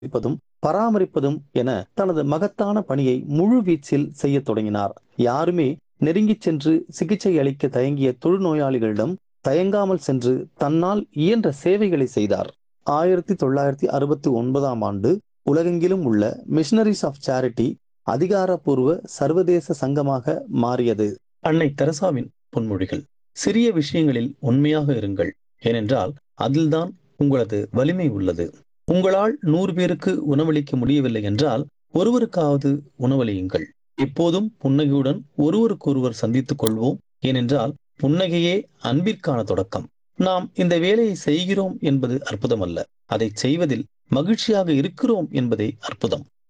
வைப்பதும் பராமரிப்பதும் என தனது மகத்தான பணியை முழுவீச்சில் செய்யத் தொடங்கினார் யாருமே நெருங்கிச் சென்று சிகிச்சை அளிக்க தயங்கிய தொழுநோயாளிகளிடம் தயங்காமல் சென்று தன்னால் இயன்ற சேவைகளை செய்தார் ஆயிரத்தி தொள்ளாயிரத்தி அறுபத்தி ஒன்பதாம் ஆண்டு உலகெங்கிலும் உள்ள மிஷனரிஸ் ஆஃப் சேரிட்டி அதிகாரப்பூர்வ சர்வதேச சங்கமாக மாறியது அன்னை தெரசாவின் பொன்மொழிகள் சிறிய விஷயங்களில் உண்மையாக இருங்கள் ஏனென்றால் அதில்தான் உங்களது வலிமை உள்ளது உங்களால் நூறு பேருக்கு உணவளிக்க முடியவில்லை என்றால் ஒருவருக்காவது உணவளியுங்கள் எப்போதும் புன்னகையுடன் ஒருவருக்கொருவர் சந்தித்துக் கொள்வோம் ஏனென்றால் புன்னகையே அன்பிற்கான தொடக்கம் நாம் இந்த வேலையை செய்கிறோம் என்பது அற்புதம் அல்ல அதை செய்வதில் மகிழ்ச்சியாக இருக்கிறோம் என்பதே அற்புதம்